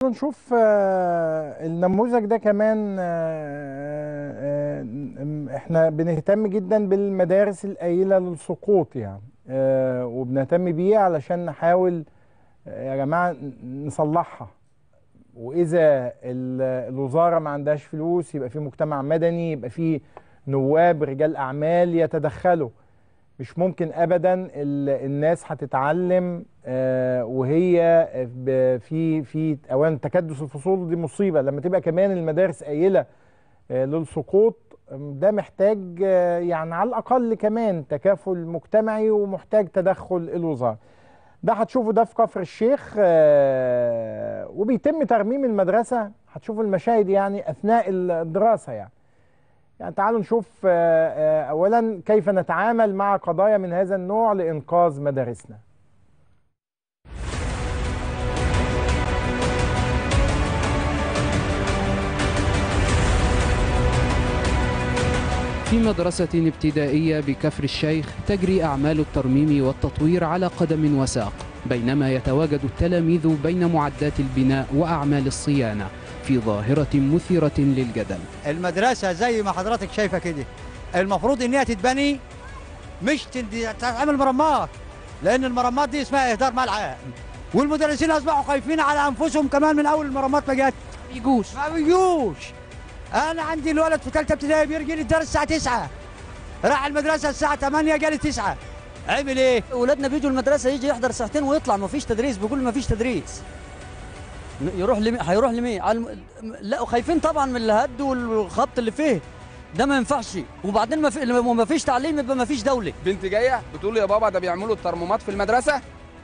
نشوف آه، النموذج ده كمان آه، آه، احنا بنهتم جدا بالمدارس القليله للسقوط يعني آه، وبنهتم بيه علشان نحاول آه، يا جماعه نصلحها واذا ال- الوزاره ما عندهاش فلوس يبقى في مجتمع مدني يبقى في نواب رجال اعمال يتدخلوا مش ممكن ابدا ال- الناس هتتعلم آه، وهي ب- في في اولا تكدس الفصول دي مصيبه لما تبقى كمان المدارس قايله آه، للسقوط آم، ده محتاج آه، يعني على الاقل كمان تكافل مجتمعي ومحتاج تدخل الوزاره ده هتشوفوا ده في كفر الشيخ آه، وبيتم ترميم المدرسه هتشوفوا المشاهد يعني اثناء الدراسه يعني يعني تعالوا نشوف آه، آه، اولا كيف نتعامل مع قضايا من هذا النوع لانقاذ مدارسنا في مدرسة ابتدائية بكفر الشيخ تجري أعمال الترميم والتطوير على قدم وساق بينما يتواجد التلاميذ بين معدات البناء وأعمال الصيانة في ظاهرة مثيرة للجدل المدرسة زي ما حضرتك شايفة كده المفروض ان هي تتبني مش تد- تتعمل مرمات لان المرمات دي اسمها اهدار ملعب والمدرسين اصبحوا خايفين على انفسهم كمان من اول المرمات ما جت بيجوش ما بيجوش انا عندي الولد في ثالثه ابتدائي بيرجع لي الدرس الساعه 9 راح المدرسه الساعه 8 جالي 9 عمل ايه اولادنا بيجوا المدرسه يجي يحضر ساعتين ويطلع ما فيش تدريس بيقول ما فيش تدريس ن- يروح لمين هيروح لمين على الم... لا خايفين طبعا من الهد والخبط اللي فيه ده ما ينفعش وبعدين ما, في... لما ما فيش تعليم يبقى ما فيش دوله بنت جايه بتقول لي يا بابا ده بيعملوا الترمومات في المدرسه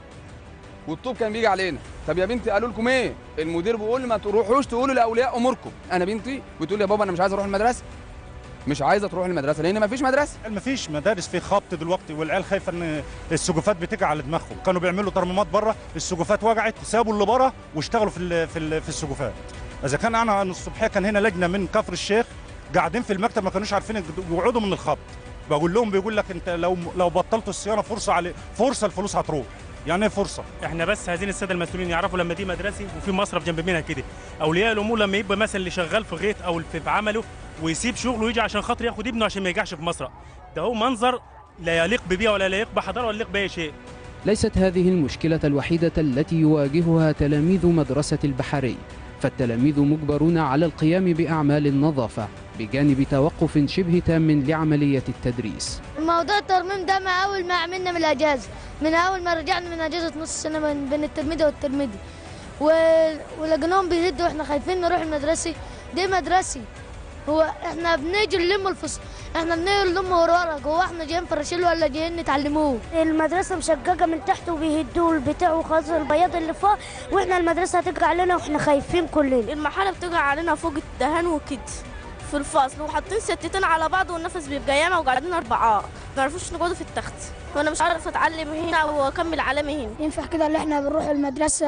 والطوب كان بيجي علينا طب يا بنتي قالوا لكم ايه المدير بيقول ما تروحوش تقولوا لاولياء اموركم انا بنتي بتقول لي يا بابا انا مش عايزه اروح المدرسه مش عايزه تروح المدرسه لان ما فيش مدرسه ما فيش مدارس في خبط دلوقتي والعيال خايفه ان السجوفات بتيجي على دماغهم كانوا بيعملوا ترميمات بره السجوفات وجعت سابوا اللي بره واشتغلوا في ال في, ال في السجوفات اذا كان انا الصبحيه كان هنا لجنه من كفر الشيخ قاعدين في المكتب ما كانوش عارفين يقعدوا من الخبط بقول لهم بيقول لك انت لو لو بطلتوا الصيانه فرصه عليه فرصه الفلوس هتروح يعني ايه فرصه احنا بس عايزين الساده المسؤولين يعرفوا لما دي مدرسه وفي مصرف جنب منها كده اولياء الامور لما يبقى مثلا اللي شغال في غيط او في في عمله ويسيب شغله ويجي عشان خاطر ياخد ابنه عشان ما يجعش في مصرف ده هو منظر لا يليق ببيئه ولا يليق بحضاره ولا يليق باي شيء ليست هذه المشكلة الوحيدة التي يواجهها تلاميذ مدرسة البحري فالتلاميذ مجبرون على القيام بأعمال النظافة بجانب توقف شبه تام لعملية التدريس موضوع الترميم ده من اول ما عملنا من الاجازه من اول ما رجعنا من اجازه نص سنه من بين الترميدي والترميدي و... ولقيناهم بيهدوا واحنا خايفين نروح المدرسه دي مدرسه هو احنا بنيجي نلم الفصل احنا بنيجي نلم ورقه هو احنا جايين فراشيل ولا جايين نتعلموه المدرسة مشققة من تحت وبيهدوا البتاع وخلاص البياض اللي فوق واحنا المدرسة هتقع علينا واحنا خايفين كلنا المرحلة بتقع علينا فوق الدهان وكده في الفصل وحاطين ستتين على بعض والنفس بيبقى ياما وقاعدين أربعة ما نعرفوش نقعدوا في التخت وأنا مش عارفة أتعلم هنا وأكمل علامي هنا ينفع كده اللي احنا بنروح المدرسة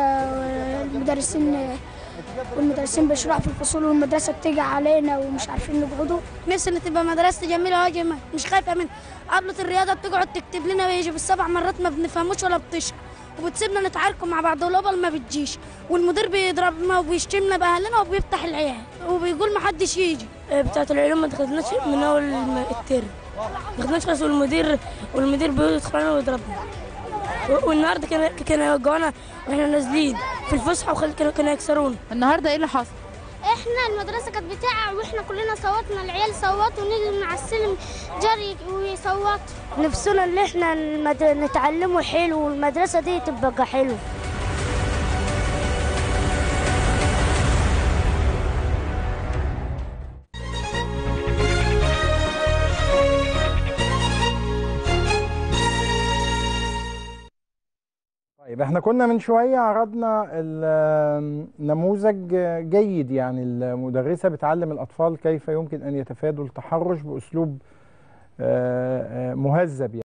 والمدرسين والمدرسين بيشرحوا في الفصول والمدرسة بتيجي علينا ومش عارفين نقعدوا نفسي ان تبقى مدرستي جميله واجي مش خايفه من قبلة الرياضه بتقعد تكتب لنا ويجي بالسبع مرات ما بنفهموش ولا بتشرح وبتسيبنا نتعاركوا مع بعض والأبل ما بتجيش والمدير بيضربنا وبيشتمنا باهلنا وبيفتح العيال وبيقول ما حدش يجي بتاعت العلوم ما دخلناش من اول الترم ما دخلناش خالص والمدير والمدير بيدخل علينا ويضربنا و- والنهارده كان كانوا يوجعونا واحنا نازلين في الفسحه وخل- كانوا كانوا يكسرونا النهاردة إيه اللي حصل؟ احنا المدرسه كانت بتاعة واحنا كلنا صوتنا العيال صوتوا ونيجي من على السلم جري ويصوتوا نفسنا اللي احنا المد... نتعلموا حلو والمدرسة دي تبقى حلو طيب احنا كنا من شوية عرضنا ال- نموذج جيد يعني المدرسة بتعلم الأطفال كيف يمكن أن يتفادوا التحرش بأسلوب آه، آه، مهذب يعني